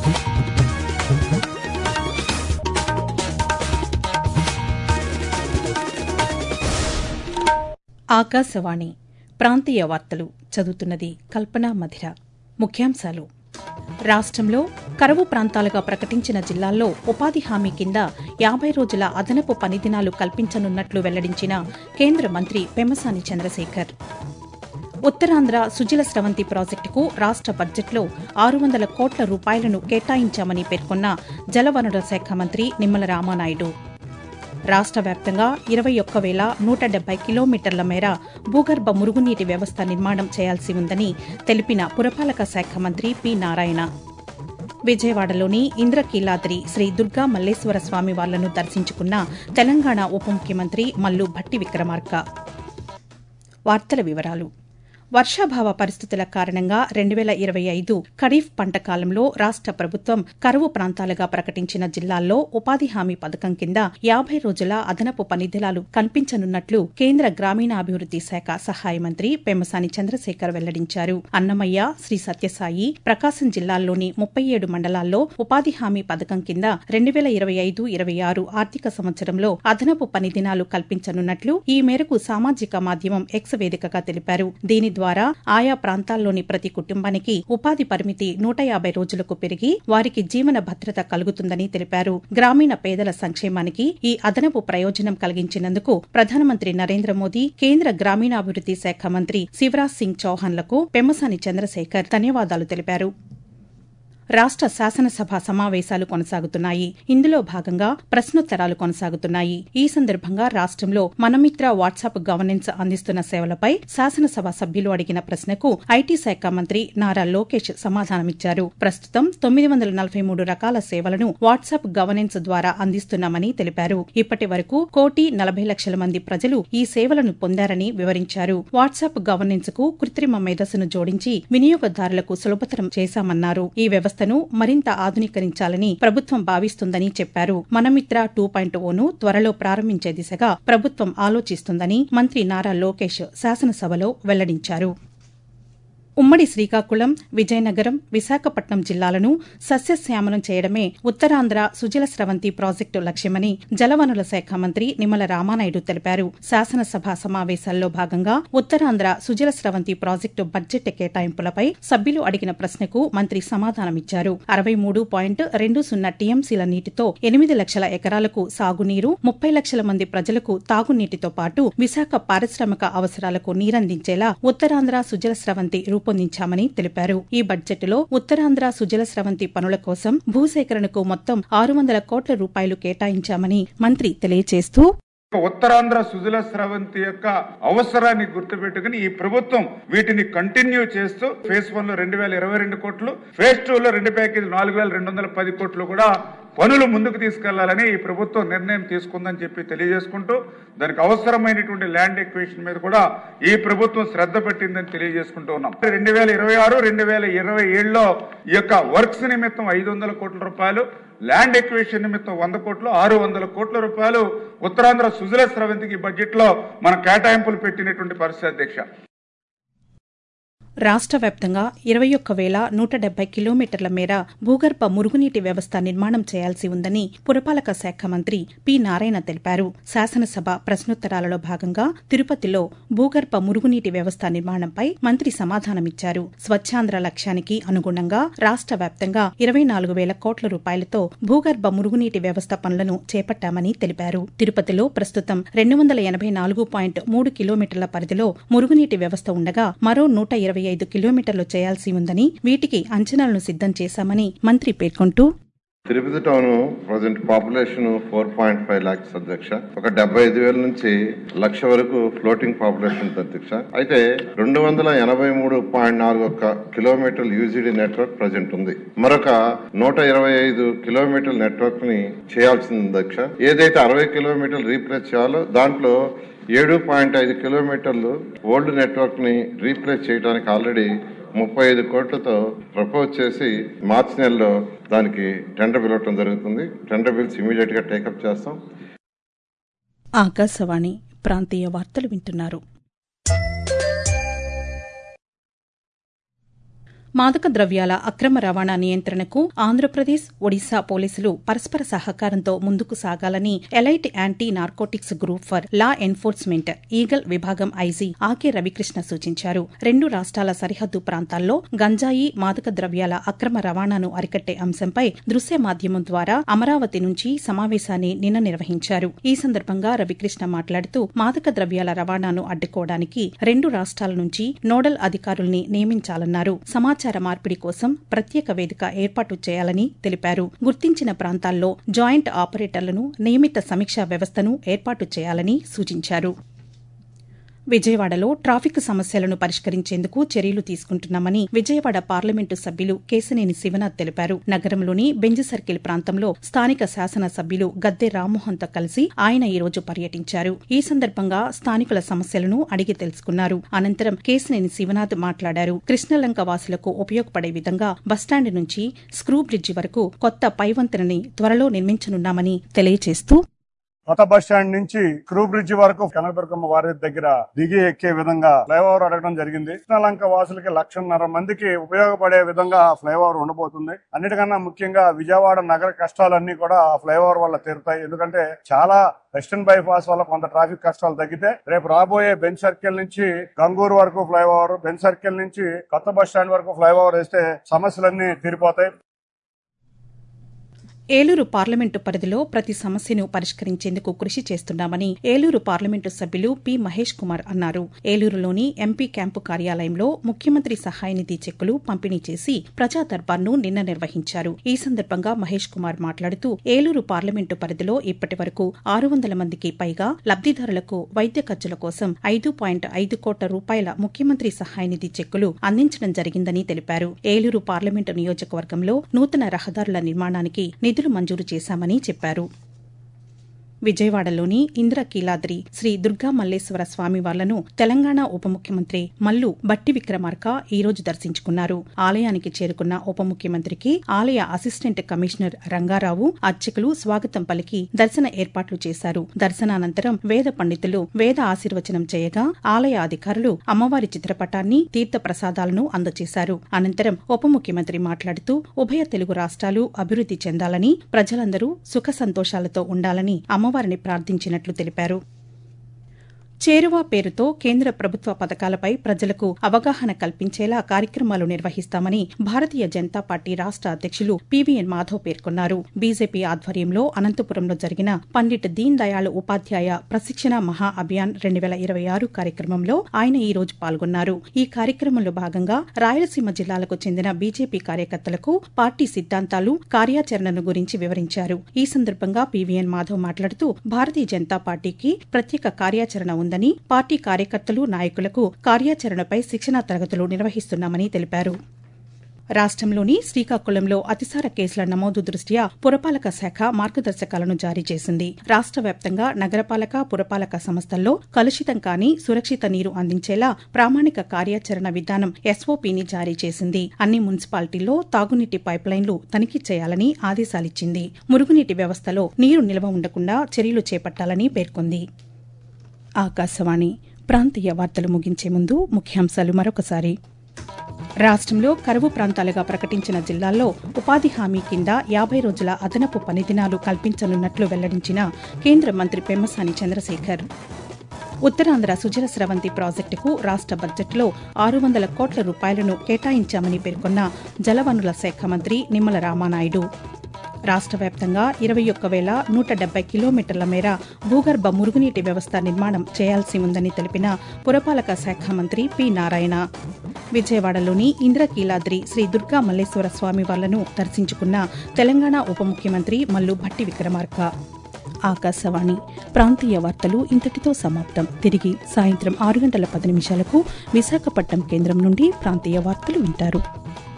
ఆకాశవాణి ప్రాంతీయ వార్తలు చదువుతున్నది కల్పన మధిర ముఖ్యాంశాలు రాష్ట్రంలో కరువు ప్రాంతాలుగా ప్రకటించిన జిల్లాల్లో ఉపాధి హామీ కింద యాభై రోజుల అదనపు పని దినాలు కల్పించనున్నట్లు వెల్లడించిన కేంద్ర మంత్రి పెమసాని చంద్రశేఖర్ ఉత్తరాంధ్ర సుజల స్రవంతి ప్రాజెక్టుకు రాష్ట బడ్జెట్లో ఆరు వందల కోట్ల రూపాయలను కేటాయించామని పేర్కొన్న జలవనరుల శాఖ మంత్రి నిమ్మల రామానాయుడు రాష్ట వ్యాప్తంగా ఇరవై ఒక్క వేల నూట డెబ్బై కిలోమీటర్ల మేర భూగర్భ మురుగునీటి వ్యవస్థ నిర్మాణం చేయాల్సి ఉందని తెలిపిన పురపాలక శాఖ మంత్రి పి నారాయణ విజయవాడలోని ఇంద్రకీలాద్రి శ్రీ దుర్గా మల్లేశ్వర స్వామి వార్లను దర్శించుకున్న తెలంగాణ ఉప ముఖ్యమంత్రి మల్లు భట్టి విక్రమార్క వార్తల వివరాలు వర్షాభావ పరిస్థితుల కారణంగా రెండు వేల ఇరవై ఐదు ఖరీఫ్ పంట కాలంలో రాష్ట ప్రభుత్వం కరువు ప్రాంతాలుగా ప్రకటించిన జిల్లాల్లో ఉపాధి హామీ పథకం కింద యాభై రోజుల అదనపు పనిదినాలు కల్పించనున్నట్లు కేంద్ర గ్రామీణాభివృద్ది శాఖ సహాయ మంత్రి పెమ్మసాని చంద్రశేఖర్ వెల్లడించారు అన్నమయ్య శ్రీ సత్యసాయి ప్రకాశం జిల్లాల్లోని ముప్పై ఏడు మండలాల్లో ఉపాధి హామీ పథకం కింద రెండు వేల ఇరవై ఐదు ఇరవై ఆరు ఆర్థిక సంవత్సరంలో అదనపు పని దినాలు కల్పించనున్నట్లు ఈ మేరకు సామాజిక మాధ్యమం ఎక్స్ వేదికగా తెలిపారు దీని ద్వారా ఆయా ప్రాంతాల్లోని ప్రతి కుటుంబానికి ఉపాధి పరిమితి నూట యాభై రోజులకు పెరిగి వారికి జీవన భద్రత కలుగుతుందని తెలిపారు గ్రామీణ పేదల సంక్షేమానికి ఈ అదనపు ప్రయోజనం కలిగించినందుకు ప్రధానమంత్రి నరేంద్ర మోదీ కేంద్ర గ్రామీణాభివృద్ది శాఖ మంత్రి శివరాజ్ సింగ్ చౌహాన్లకు పెమ్మసాని చంద్రశేఖర్ ధన్యవాదాలు తెలిపారు రాష్ట శాసనసభ సమావేశాలు కొనసాగుతున్నాయి ఇందులో భాగంగా ప్రశ్నోత్తరాలు కొనసాగుతున్నాయి ఈ సందర్భంగా రాష్ట్రంలో మనమిత్ర వాట్సాప్ గవర్నెన్స్ అందిస్తున్న సేవలపై శాసనసభ సభ్యులు అడిగిన ప్రశ్నకు ఐటీ శాఖ మంత్రి నారా లోకేష్ సమాధానమిచ్చారు ప్రస్తుతం తొమ్మిది వందల నలభై మూడు రకాల సేవలను వాట్సాప్ గవర్నెన్స్ ద్వారా అందిస్తున్నామని తెలిపారు ఇప్పటి వరకు కోటి నలభై లక్షల మంది ప్రజలు ఈ సేవలను పొందారని వివరించారు వాట్సాప్ గవర్నెన్స్ కు కృత్రిమ మేధస్సును జోడించి వినియోగదారులకు సులభతరం చేశామన్నారు ఈ వ్యవస్థ వ్యవస్థను మరింత ఆధునీకరించాలని ప్రభుత్వం భావిస్తుందని చెప్పారు మనమిత్ర టూ పాయింట్ ఓను త్వరలో ప్రారంభించే దిశగా ప్రభుత్వం ఆలోచిస్తుందని మంత్రి నారా లోకేష్ శాసనసభలో వెల్లడించారు ఉమ్మడి శ్రీకాకుళం విజయనగరం విశాఖపట్నం జిల్లాలను సస్యశ్యామలం చేయడమే ఉత్తరాంధ్ర సుజల స్రవంతి ప్రాజెక్టు లక్ష్యమని జలవనరుల శాఖ మంత్రి నిమ్మల రామానాయుడు తెలిపారు శాసనసభ సమావేశాల్లో భాగంగా ఉత్తరాంధ్ర సుజల స్రవంతి ప్రాజెక్టు బడ్జెట్ కేటాయింపులపై సభ్యులు అడిగిన ప్రశ్నకు మంత్రి సమాధానమిచ్చారు అరవై మూడు పాయింట్ రెండు సున్నా టీఎంసీల నీటితో ఎనిమిది లక్షల ఎకరాలకు సాగునీరు ముప్పై లక్షల మంది ప్రజలకు తాగునీటితో పాటు విశాఖ పారిశ్రామిక అవసరాలకు నీరందించేలా ఉత్తరాంధ్ర సుజల స్రవంతి రూపొందించామని తెలిపారు ఈ బడ్జెట్లో ఉత్తరాంధ్ర సుజల స్రవంతి పనుల కోసం భూసేకరణకు మొత్తం ఆరు వందల కోట్ల రూపాయలు కేటాయించామని మంత్రి తెలియజేస్తూ ఉత్తరాంధ్ర సుజల స్రవంతి యొక్క అవసరాన్ని గుర్తుపెట్టుకుని ఈ ప్రభుత్వం వీటిని కంటిన్యూ చేస్తూ ఫేజ్ వన్ లో రెండు వేల ఇరవై రెండు కోట్లు ఫేజ్ టూ లో రెండు ప్యాకేజ్ నాలుగు వేల రెండు వందల పది కోట్లు కూడా పనులు ముందుకు తీసుకెళ్లాలని ఈ ప్రభుత్వం నిర్ణయం తీసుకుందని చెప్పి తెలియజేసుకుంటూ దానికి అవసరమైనటువంటి ల్యాండ్ ఎక్వేషన్ మీద కూడా ఈ ప్రభుత్వం శ్రద్ధ పెట్టిందని తెలియజేసుకుంటూ ఉన్నాం రెండు వేల ఇరవై ఆరు రెండు వేల ఇరవై ఏడులో ఈ యొక్క వర్క్స్ నిమిత్తం ఐదు వందల కోట్ల రూపాయలు ల్యాండ్ ఎక్వేషన్ నిమిత్తం వంద కోట్లు ఆరు వందల కోట్ల రూపాయలు ఉత్తరాంధ్ర సుజల స్రవంతికి బడ్జెట్ లో మన కేటాయింపులు పెట్టినటువంటి పరిస్థితి అధ్యక్ష రాష్ట వ్యాప్తంగా ఇరవై ఒక్క వేల నూట డెబ్బై కిలోమీటర్ల మేర భూగర్భ మురుగునీటి వ్యవస్థ నిర్మాణం చేయాల్సి ఉందని పురపాలక శాఖ మంత్రి పి నారాయణ తెలిపారు శాసనసభ ప్రశ్నోత్తరాలలో భాగంగా తిరుపతిలో భూగర్భ మురుగునీటి వ్యవస్థ నిర్మాణంపై మంత్రి సమాధానమిచ్చారు స్వచ్ఛాంధ్ర లక్ష్యానికి అనుగుణంగా రాష్ట వ్యాప్తంగా ఇరవై నాలుగు వేల కోట్ల రూపాయలతో భూగర్భ మురుగునీటి వ్యవస్థ పనులను చేపట్టామని తెలిపారు తిరుపతిలో ప్రస్తుతం రెండు వందల ఎనభై నాలుగు పాయింట్ మూడు కిలోమీటర్ల పరిధిలో మురుగునీటి వ్యవస్థ ఉండగా మరో నూట ఇరవై ఐదు కిలోమీటర్లు చేయాల్సి ఉందని వీటికి అంచనాలను సిద్దం చేశామని మంత్రి పేర్కొంటూ Tirupati town present population four point five lakhs అధ్యక్ష ఒక డెబ్బై ఐదు వేల నుంచి లక్ష వరకు ఫ్లోటింగ్ పాపులేషన్ ఉంది అధ్యక్ష అయితే రెండు వందల ఎనభై మూడు పాయింట్ నాలుగు ఒక్క కిలోమీటర్ల యూజీడీ నెట్వర్క్ ప్రజెంట్ ఉంది మరొక నూట ఇరవై ఐదు కిలోమీటర్ల నెట్వర్క్ ని చేయాల్సింది అధ్యక్ష ఏదైతే అరవై కిలోమీటర్లు రీప్లేస్ చేయాలో దాంట్లో ఏడు పాయింట్ ఐదు కిలోమీటర్లు ఓల్డ్ నెట్వర్క్ ని రీప్లేస్ చేయడానికి ఆల్రెడీ ముప్పై ఐదు కోట్లతో ప్రపోజ్ చేసి మార్చి నెలలో దానికి టెండర్ పిలవటం జరుగుతుంది టెండర్ బిల్స్ ఇమీడియట్ గా టేకప్ చేస్తాం ఆకాశవాణి ప్రాంతీయ వార్తలు వింటున్నారు మాదక ద్రవ్యాల అక్రమ రవాణా నియంత్రణకు ఆంధ్రప్రదేశ్ ఒడిశా పోలీసులు పరస్పర సహకారంతో ముందుకు సాగాలని elite anti narcotics group for law enforcement eagle విభాగం ఐజీ ఆకే రవికృష్ణ సూచించారు రెండు రాష్ట్రాల సరిహద్దు ప్రాంతాల్లో గంజాయి మాదక ద్రవ్యాల అక్రమ రవాణాను అరికట్టే అంశంపై దృశ్య మాధ్యమం ద్వారా అమరావతి నుంచి సమావేశాన్ని నిన్న నిర్వహించారు ఈ సందర్భంగా రవికృష్ణ మాట్లాడుతూ మాదక ద్రవ్యాల రవాణాను అడ్డుకోవడానికి రెండు రాష్ట్రాల నుంచి నోడల్ అధికారుల్ని నియమించాలన్నారు సమాచార మార్పిడి కోసం ప్రత్యేక వేదిక ఏర్పాటు చేయాలని తెలిపారు గుర్తించిన ప్రాంతాల్లో జాయింట్ ఆపరేటర్లను నియమిత సమీక్షా వ్యవస్థను ఏర్పాటు చేయాలని సూచించారు విజయవాడలో ట్రాఫిక్ సమస్యలను పరిష్కరించేందుకు చర్యలు తీసుకుంటున్నామని విజయవాడ పార్లమెంటు సభ్యులు కేశనేని శివనాథ్ తెలిపారు నగరంలోని బెంజ్ సర్కిల్ ప్రాంతంలో స్థానిక శాసన సభ్యులు గద్దె రామ్మోహన్తో కలిసి ఆయన ఈ రోజు పర్యటించారు ఈ సందర్భంగా స్థానికుల సమస్యలను అడిగి తెలుసుకున్నారు అనంతరం కేశనేని శివనాథ్ మాట్లాడారు కృష్ణలంక వాసులకు ఉపయోగపడే విధంగా బస్టాండ్ నుంచి స్క్రూ బ్రిడ్జి వరకు కొత్త పైవంతెనని త్వరలో నిర్మించనున్నామని తెలియజేస్తూ కొత్త బస్ స్టాండ్ నుంచి క్రూ బ్రిడ్జ్ వరకు కనకదుర్గమ్మ వారి దగ్గర దిగి ఎక్కే విధంగా ఫ్లైఓవర్ అడగడం జరిగింది కృష్ణలంక వాసులకి లక్షన్నర మందికి ఉపయోగపడే విధంగా ఫ్లైఓవర్ ఉండబోతుంది అన్నిటికన్నా ముఖ్యంగా విజయవాడ నగర కష్టాలన్నీ కూడా ఆ ఫ్లైఓవర్ వల్ల తీరుతాయి ఎందుకంటే చాలా వెస్టర్న్ బైపాస్ వల్ల కొంత ట్రాఫిక్ కష్టాలు తగ్గితే రేపు రాబోయే బెంచ్ సర్కిల్ నుంచి గంగూరు వరకు ఫ్లైఓవర్ బెంచ్ సర్కిల్ నుంచి కొత్త బస్ స్టాండ్ వరకు ఫ్లైఓవర్ వేస్తే సమస్యలన్నీ తీరిపోతాయి ఏలూరు పార్లమెంటు పరిధిలో ప్రతి సమస్యను పరిష్కరించేందుకు కృషి చేస్తున్నామని ఏలూరు పార్లమెంటు సభ్యులు పి మహేష్ కుమార్ అన్నారు ఏలూరులోని ఎంపీ క్యాంపు కార్యాలయంలో ముఖ్యమంత్రి సహాయ నిధి చెక్కులు పంపిణీ చేసి ప్రజా దర్బార్ను నిన్న నిర్వహించారు ఈ సందర్భంగా మహేష్ కుమార్ మాట్లాడుతూ ఏలూరు పార్లమెంటు పరిధిలో ఇప్పటి వరకు ఆరు వందల మందికి పైగా లబ్దిదారులకు వైద్య ఖర్చుల కోసం ఐదు పాయింట్ ఐదు కోట్ల రూపాయల ముఖ్యమంత్రి సహాయ నిధి చెక్కులు అందించడం జరిగిందని తెలిపారు ఏలూరు పార్లమెంటు నియోజకవర్గంలో నూతన రహదారుల నిర్మాణానికి నిధులు మంజూరు చేశామని చెప్పారు విజయవాడలోని ఇంద్రకీలాద్రి శ్రీ దుర్గా మల్లేశ్వర స్వామి వార్లను తెలంగాణ ఉప ముఖ్యమంత్రి మల్లు బట్టి విక్రమార్క ఈ రోజు దర్శించుకున్నారు ఆలయానికి చేరుకున్న ఉప ముఖ్యమంత్రికి ఆలయ అసిస్టెంట్ కమిషనర్ రంగారావు అర్చకులు స్వాగతం పలికి దర్శన ఏర్పాట్లు చేశారు దర్శనానంతరం వేద పండితులు వేద ఆశీర్వచనం చేయగా ఆలయ అధికారులు అమ్మవారి చిత్రపటాన్ని తీర్థ ప్రసాదాలను అందజేశారు అనంతరం ఉప ముఖ్యమంత్రి మాట్లాడుతూ ఉభయ తెలుగు రాష్ట్రాలు అభివృద్ది చెందాలని ప్రజలందరూ సుఖ సంతోషాలతో ఉండాలని అమ్మవారిని ప్రార్థించినట్లు తెలిపారు చేరువ పేరుతో కేంద్ర ప్రభుత్వ పథకాలపై ప్రజలకు అవగాహన కల్పించేలా కార్యక్రమాలు నిర్వహిస్తామని భారతీయ జనతా పార్టీ రాష్ట అధ్యక్షులు పీవీఎన్ మాధవ్ పేర్కొన్నారు బీజేపీ ఆధ్వర్యంలో అనంతపురంలో జరిగిన పండిట్ దీన్ దయాళ్ ఉపాధ్యాయ ప్రశిక్షణ మహా అభియాన్ రెండు వేల ఇరవై ఆరు కార్యక్రమంలో ఆయన ఈ రోజు పాల్గొన్నారు ఈ కార్యక్రమంలో భాగంగా రాయలసీమ జిల్లాలకు చెందిన బీజేపీ కార్యకర్తలకు పార్టీ సిద్ధాంతాలు కార్యాచరణను గురించి వివరించారు ఈ సందర్భంగా పీవీఎన్ మాధవ్ మాట్లాడుతూ భారతీయ జనతా పార్టీకి ప్రత్యేక కార్యాచరణ ఉందని పార్టీ కార్యకర్తలు నాయకులకు కార్యాచరణపై శిక్షణా తరగతులు నిర్వహిస్తున్నామని తెలిపారు రాష్ట్రంలోని శ్రీకాకుళంలో అతిసార కేసుల నమోదు దృష్ట్యా పురపాలక శాఖ మార్గదర్శకాలను జారీ చేసింది రాష్ట్ర వ్యాప్తంగా నగరపాలక పురపాలక సంస్థల్లో కలుషితం కాని సురక్షిత నీరు అందించేలా ప్రామాణిక కార్యాచరణ విధానం ఎస్ఓపిని జారీ చేసింది అన్ని మున్సిపాలిటీల్లో తాగునీటి పైప్లైన్లు తనిఖీ చేయాలని ఆదేశాలిచ్చింది మురుగునీటి వ్యవస్థలో నీరు నిల్వ ఉండకుండా చర్యలు చేపట్టాలని పేర్కొంది ఆకాశవాణి ప్రాంతీయ వార్తలు ముగించే ముందు ముఖ్యాంశాలు మరొకసారి రాష్ట్రంలో కరువు ప్రాంతాలుగా ప్రకటించిన జిల్లాల్లో ఉపాధి హామీ కింద యాభై రోజుల అదనపు పనిదినాలు కల్పించనున్నట్లు వెల్లడించిన కేంద్ర మంత్రి పెమ్మసాని చంద్రశేఖర్ ఉత్తరాంధ్ర సుజల స్రవంతి ప్రాజెక్టుకు రాష్ట బడ్జెట్లో ఆరు వందల కోట్ల రూపాయలను కేటాయించామని పేర్కొన్న జలవనుల శాఖ మంత్రి నిమ్మల రామానాయుడు రాష్ట్ర వ్యాప్తంగా ఇరవై ఒక్క వేల నూట డెబ్బై కిలోమీటర్ల మేర భూగర్భ మురుగునీటి వ్యవస్థ నిర్మాణం చేయాల్సి ఉందని తెలిపిన పురపాలక శాఖ మంత్రి పి నారాయణ విజయవాడలోని ఇంద్రకీలాద్రి శ్రీ దుర్గా మల్లేశ్వర స్వామి వార్లను దర్శించుకున్న తెలంగాణ ఉప ముఖ్యమంత్రి మల్లు భట్టి విక్రమార్క ఆకాశవాణి ప్రాంతీయ వార్తలు ఇంతటితో సమాప్తం తిరిగి సాయంత్రం ఆరు గంటల పది నిమిషాలకు విశాఖపట్నం కేంద్రం నుండి ప్రాంతీయ వార్తలు వింటారు